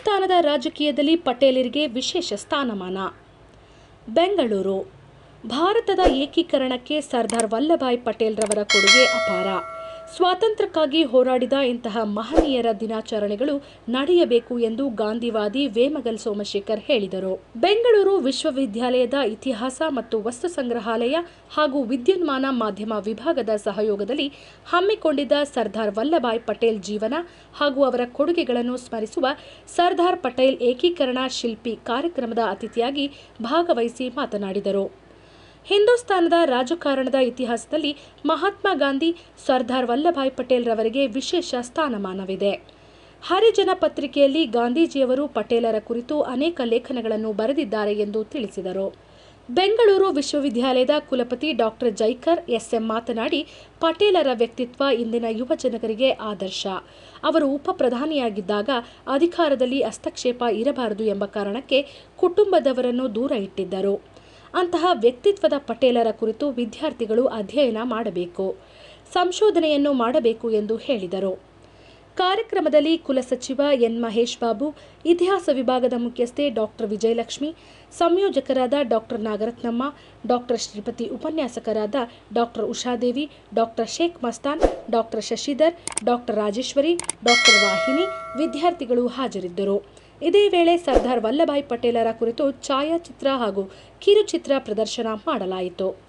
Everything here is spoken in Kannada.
ಹಿಂದೂಸ್ತಾನದ ರಾಜಕೀಯದಲ್ಲಿ ಪಟೇಲರಿಗೆ ವಿಶೇಷ ಸ್ಥಾನಮಾನ ಬೆಂಗಳೂರು ಭಾರತದ ಏಕೀಕರಣಕ್ಕೆ ಸರ್ದಾರ್ ವಲ್ಲಭಾಯ್ ಪಟೇಲ್ ರವರ ಕೊಡುಗೆ ಅಪಾರ ಸ್ವಾತಂತ್ರ್ಯಕ್ಕಾಗಿ ಹೋರಾಡಿದ ಇಂತಹ ಮಹನೀಯರ ದಿನಾಚರಣೆಗಳು ನಡೆಯಬೇಕು ಎಂದು ಗಾಂಧಿವಾದಿ ವೇಮಗಲ್ ಸೋಮಶೇಖರ್ ಹೇಳಿದರು ಬೆಂಗಳೂರು ವಿಶ್ವವಿದ್ಯಾಲಯದ ಇತಿಹಾಸ ಮತ್ತು ವಸ್ತು ಸಂಗ್ರಹಾಲಯ ಹಾಗೂ ವಿದ್ಯುನ್ಮಾನ ಮಾಧ್ಯಮ ವಿಭಾಗದ ಸಹಯೋಗದಲ್ಲಿ ಹಮ್ಮಿಕೊಂಡಿದ್ದ ಸರ್ದಾರ್ ವಲ್ಲಭಾಯ್ ಪಟೇಲ್ ಜೀವನ ಹಾಗೂ ಅವರ ಕೊಡುಗೆಗಳನ್ನು ಸ್ಮರಿಸುವ ಸರ್ದಾರ್ ಪಟೇಲ್ ಏಕೀಕರಣ ಶಿಲ್ಪಿ ಕಾರ್ಯಕ್ರಮದ ಅತಿಥಿಯಾಗಿ ಭಾಗವಹಿಸಿ ಮಾತನಾಡಿದರು ಹಿಂದೂಸ್ತಾನದ ರಾಜಕಾರಣದ ಇತಿಹಾಸದಲ್ಲಿ ಮಹಾತ್ಮ ಗಾಂಧಿ ಸರ್ದಾರ್ ವಲ್ಲಭಾಯ್ ಪಟೇಲ್ ರವರಿಗೆ ವಿಶೇಷ ಸ್ಥಾನಮಾನವಿದೆ ಹರಿಜನ ಪತ್ರಿಕೆಯಲ್ಲಿ ಗಾಂಧೀಜಿಯವರು ಪಟೇಲರ ಕುರಿತು ಅನೇಕ ಲೇಖನಗಳನ್ನು ಬರೆದಿದ್ದಾರೆ ಎಂದು ತಿಳಿಸಿದರು ಬೆಂಗಳೂರು ವಿಶ್ವವಿದ್ಯಾಲಯದ ಕುಲಪತಿ ಡಾಕ್ಟರ್ ಜೈಕರ್ ಎಸ್ಎಂ ಮಾತನಾಡಿ ಪಟೇಲರ ವ್ಯಕ್ತಿತ್ವ ಇಂದಿನ ಯುವ ಜನರಿಗೆ ಆದರ್ಶ ಅವರು ಉಪ ಪ್ರಧಾನಿಯಾಗಿದ್ದಾಗ ಅಧಿಕಾರದಲ್ಲಿ ಹಸ್ತಕ್ಷೇಪ ಇರಬಾರದು ಎಂಬ ಕಾರಣಕ್ಕೆ ಕುಟುಂಬದವರನ್ನು ದೂರ ಇಟ್ಟಿದ್ದರು ಅಂತಹ ವ್ಯಕ್ತಿತ್ವದ ಪಟೇಲರ ಕುರಿತು ವಿದ್ಯಾರ್ಥಿಗಳು ಅಧ್ಯಯನ ಮಾಡಬೇಕು ಸಂಶೋಧನೆಯನ್ನು ಮಾಡಬೇಕು ಎಂದು ಹೇಳಿದರು ಕಾರ್ಯಕ್ರಮದಲ್ಲಿ ಕುಲಸಚಿವ ಎನ್ ಮಹೇಶ್ ಬಾಬು ಇತಿಹಾಸ ವಿಭಾಗದ ಮುಖ್ಯಸ್ಥೆ ಡಾಕ್ಟರ್ ವಿಜಯಲಕ್ಷ್ಮಿ ಸಂಯೋಜಕರಾದ ಡಾಕ್ಟರ್ ನಾಗರತ್ನಮ್ಮ ಡಾಕ್ಟರ್ ಶ್ರೀಪತಿ ಉಪನ್ಯಾಸಕರಾದ doctor Ushadevi doctor Sheikh Mastan doctor Shashidhar doctor Rajeshwari doctor Vahini ವಿದ್ಯಾರ್ಥಿಗಳು ಹಾಜರಿದ್ದರು ಇದೇ ವೇಳೆ ಸರ್ದಾರ್ ವಲ್ಲಭಾಯ್ ಪಟೇಲರ ಕುರಿತು ಛಾಯಾಚಿತ್ರ ಹಾಗೂ ಕಿರುಚಿತ್ರ ಪ್ರದರ್ಶನ ಮಾಡಲಾಯಿತು